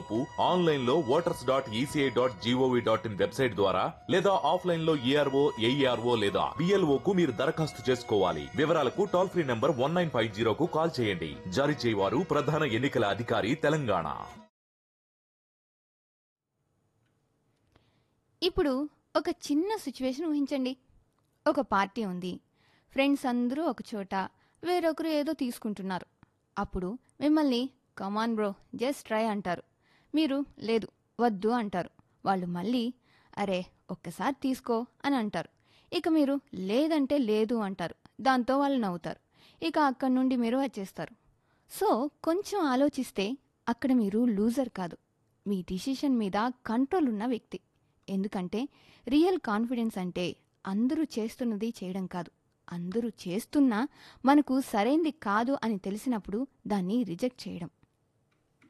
లోపు ఆన్లైన్ లో voters dot ECI dot gov dot in website ద్వారా లేదా ఆఫ్లైన్ లో ఏఆర్ఓ ఏఈఆర్ఓ లేదా బిఎల్ఓ కు మీరు దరఖాస్తు చేసుకోవాలి వివరాలకు toll free number one nine five జీరోకు కాల్ చేయండి జారీ చేయవారు ప్రధాన ఎన్నికల అధికారి తెలంగాణ ఇప్పుడు ఒక చిన్న సిచ్యువేషన్ ఊహించండి ఒక పార్టీ ఉంది ఫ్రెండ్స్ అందరూ ఒక చోట వేరొకరు ఏదో తీసుకుంటున్నారు అప్పుడు మిమ్మల్ని కమాన్ బ్రో జస్ట్ ట్రై అంటారు మీరు లేదు వద్దు అంటారు వాళ్ళు మళ్ళీ అరే ఒక్కసారి తీసుకో అని అంటారు ఇక మీరు లేదంటే లేదు అంటారు దాంతో వాళ్ళు నవ్వుతారు ఇక అక్కడి నుండి మీరు వచ్చేస్తారు సో కొంచెం ఆలోచిస్తే అక్కడ మీరు లూజర్ కాదు మీ డిసిషన్ మీద కంట్రోల్ ఉన్న వ్యక్తి ఎందుకంటే రియల్ కాన్ఫిడెన్స్ అంటే అందరూ చేస్తున్నది చేయడం కాదు అందరూ చేస్తున్నా మనకు సరైంది కాదు అని తెలిసినప్పుడు దాన్ని రిజెక్ట్ చేయడం